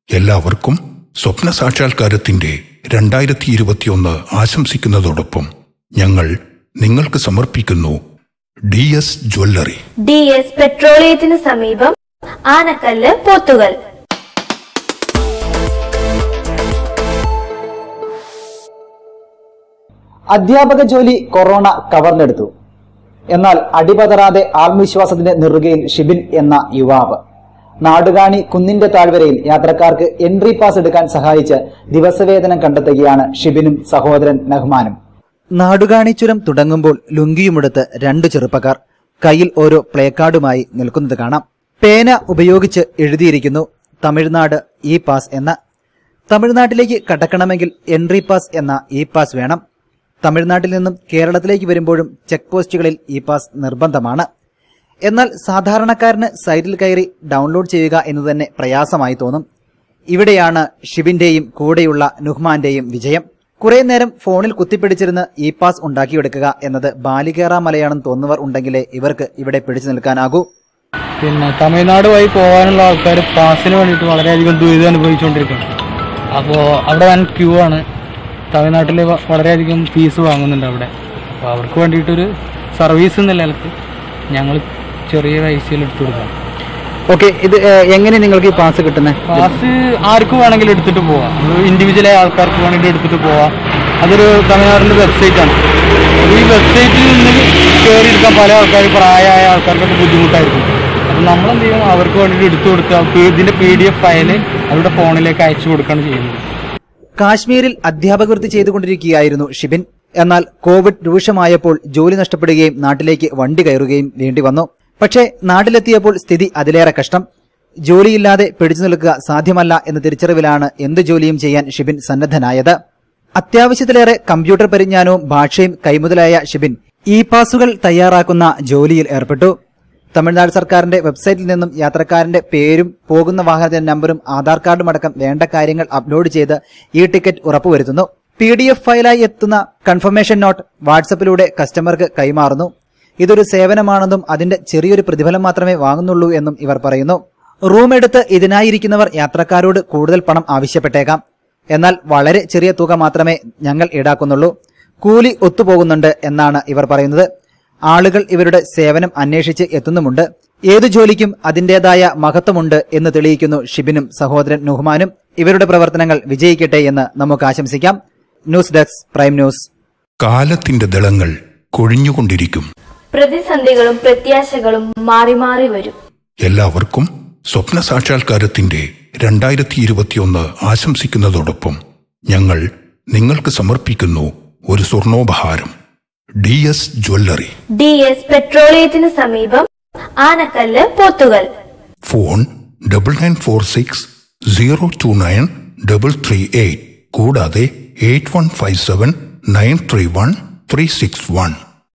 എല്ലാവർക്കും സ്വപ്ന സാക്ഷാത്കാരത്തിന്റെ രണ്ടായിരത്തി ഇരുപത്തിയൊന്ന് ആശംസിക്കുന്നതോടൊപ്പം ഞങ്ങൾ നിങ്ങൾക്ക് സമർപ്പിക്കുന്നു D S jewellery D S പെട്രോളിയത്തിന് സമീപം ആനക്കല്ല് പോത്തുകൽ അധ്യാപക ജോലി കൊറോണ കവർന്നെടുത്തു എന്നാൽ അടിപതറാതെ ആത്മവിശ്വാസത്തിന്റെ നെറുകയിൽ ഷിബിൻ എന്ന യുവാവ് നാടുകാണി കുന്നിന്റെ താഴ്വരയിൽ യാത്രക്കാർക്ക് എൻട്രി പാസ് എടുക്കാൻ സഹായിച്ച് ദിവസവേതനം കണ്ടെത്തുകയാണ് ഷിബിനും സഹോദരൻ മെഹ്മാനും നാടുകാണി ചുരം തുടങ്ങുമ്പോൾ ലുങ്കിയുമെടുത്ത് രണ്ടു ചെറുപ്പക്കാർ കയ്യിൽ ഓരോ പ്ലേക്കാർഡുമായി നിൽക്കുന്നത് കാണാം പേന ഉപയോഗിച്ച് എഴുതിയിരിക്കുന്നു തമിഴ്നാട് ഇ പാസ് എന്ന തമിഴ്നാട്ടിലേക്ക് കടക്കണമെങ്കിൽ എൻട്രി പാസ് എന്ന ഇ പാസ് വേണം തമിഴ്നാട്ടിൽ നിന്നും കേരളത്തിലേക്ക് വരുമ്പോഴും ചെക്ക് പോസ്റ്റുകളിൽ ഇ പാസ് നിർബന്ധമാണ് എന്നാൽ സാധാരണക്കാരന് സൈറ്റിൽ കയറി ഡൗൺലോഡ് ചെയ്യുക എന്ന് തന്നെ പ്രയാസമായി തോന്നും ഇവിടെയാണ് ഷിബിന്റെയും കൂടെയുള്ള നുഹ്മാന്റെയും വിജയം കുറെ നേരം ഫോണിൽ കുത്തിപ്പിടിച്ചിരുന്ന് ഇ പാസ് ഉണ്ടാക്കിയെടുക്കുക എന്നത് ബാലികേറ മലയാണെന്ന് തോന്നുന്നവർ ഉണ്ടെങ്കിലേ ഇവർക്ക് ഇവിടെ പിടിച്ചു നിൽക്കാനാകൂ പിന്നെ തമിഴ്നാട് വഴി പോകാനുള്ള ആൾക്കാർ പാസിന് വേണ്ടിയിട്ട് വളരെയധികം ദുരിതം അനുഭവിച്ചുകൊണ്ടിരിക്കുകയാണ് അപ്പോൾ അവിടെ വൻ ക്യൂ ആണ് തമിഴ്നാട്ടിൽ വ- വളരെയധികം ഫീസ് വാങ്ങുന്നുണ്ട് അവിടെ അപ്പോൾ അവർക്ക് വേണ്ടിയിട്ടൊരു സർവീസ് എന്ന നിലക്ക് ഞങ്ങൾ ചെറിയ പൈസയിൽ എടുത്തു കൊടുക്കാം ഓക്കെ ഇത് എങ്ങനെ നിങ്ങൾക്ക് ഈ പാസ് കിട്ടുന്നത് പാസ് ആർക്കും വേണമെങ്കിലും എടുത്തിട്ട് പോവാം ഇൻഡിവിജ്വലായ ആൾക്കാർക്ക് വേണ്ടിയിട്ട് എടുത്തിട്ട് പോവാം അതൊരു തമിഴ്നാടിൻ്റെ വെബ്സൈറ്റാണ് ഈ വെബ്സൈറ്റിൽ നിന്ന് കയറി എടുക്കാൻ പല ആൾക്കാർ പ്രായമായ ആൾക്കാർക്കൊക്കെ ബുദ്ധിമുട്ടായിരിക്കും അപ്പം നമ്മളെന്ത് ചെയ്യും അവർക്ക് വേണ്ടിയിട്ട് എടുത്തു കൊടുക്കുക ഇതിൻ്റെ പി ഡി എഫ് ഫയൽ അവരുടെ ഫോണിലേക്ക് അയച്ചു കൊടുക്കുകയാണ് ചെയ്യുന്നത് കാശ്മീരിൽ അധ്യാപക വൃത്തി ചെയ്തുകൊണ്ടിരിക്കുകയായിരുന്നു ഷിബിൻ എന്നാൽ കോവിഡ് രൂക്ഷമായപ്പോൾ ജോലി നഷ്ടപ്പെടുകയും നാട്ടിലേക്ക് വണ്ടി കയറുകയും വേണ്ടി വന്നു പക്ഷേ നാട്ടിലെത്തിയപ്പോൾ സ്ഥിതി അതിലേറെ കഷ്ടം ജോലിയില്ലാതെ പിടിച്ചു നിൽക്കുക സാധ്യമല്ല എന്ന തിരിച്ചറിവിലാണ് എന്ത് ജോലിയും ചെയ്യാൻ ഷിബിൻ സന്നദ്ധനായത് അത്യാവശ്യത്തിലേറെ കമ്പ്യൂട്ടർ പരിജ്ഞാനവും ഭാഷയും കൈമുതലായ ഷിബിൻ ഇ പാസുകൾ തയ്യാറാക്കുന്ന ജോലിയിൽ ഏർപ്പെട്ടു തമിഴ്നാട് സർക്കാരിന്റെ വെബ്സൈറ്റിൽ നിന്നും യാത്രക്കാരന്റെ പേരും പോകുന്ന വാഹനത്തിന്റെ നമ്പറും ആധാർ കാർഡും അടക്കം വേണ്ട കാര്യങ്ങൾ അപ്ലോഡ് ചെയ്ത് ഈ ടിക്കറ്റ് ഉറപ്പുവരുത്തുന്നു പി ഡി എഫ് ഫയലായി എത്തുന്ന കൺഫർമേഷൻ നോട്ട് വാട്സപ്പിലൂടെ കസ്റ്റമർക്ക് കൈമാറുന്നു ഇതൊരു സേവനമാണെന്നും അതിന്റെ ചെറിയൊരു പ്രതിഫലം മാത്രമേ വാങ്ങുന്നുള്ളൂ എന്നും ഇവർ പറയുന്നു റൂം എടുത്ത് ഇതിനായിരിക്കുന്നവർ യാത്രക്കാരോട് കൂടുതൽ പണം ആവശ്യപ്പെട്ടേക്കാം എന്നാൽ വളരെ ചെറിയ തുക മാത്രമേ ഞങ്ങൾ ഈടാക്കുന്നുള്ളൂ കൂലി ഒത്തുപോകുന്നുണ്ട് എന്നാണ് ഇവർ പറയുന്നത് ആളുകൾ ഇവരുടെ സേവനം അന്വേഷിച്ച് എത്തുന്നുമുണ്ട് ഏതു ജോലിക്കും അതിന്റേതായ മഹത്വമുണ്ട് എന്ന് തെളിയിക്കുന്നു ഷിബിനും സഹോദരൻ നുഹ്മാനും ഇവരുടെ പ്രവർത്തനങ്ങൾ വിജയിക്കട്ടെ എന്ന് നമുക്ക് ആശംസിക്കാം ന്യൂസ് ഡെസ്ക് പ്രൈം ന്യൂസ് കാലത്തിന്റെ ദളങ്ങൾ കൊഴിഞ്ഞുകൊണ്ടിരിക്കും പ്രതിസന്ധികളും പ്രത്യാശകളും മാറി മാറി വരും എല്ലാവർക്കും സ്വപ്ന സാക്ഷാത്കാരത്തിന്റെ രണ്ടായിരത്തി ഇരുപത്തിയൊന്ന് ആശംസിക്കുന്നതോടൊപ്പം ഞങ്ങൾ നിങ്ങൾക്ക് സമർപ്പിക്കുന്നു ഒരു സ്വർണോപഹാരം D S jewellery D S പെട്രോളിയത്തിന് സമീപം Anakkal Pothukal phone double nine four six zero two nine double three eight കൂടാതെ eight one five seven nine three one three six one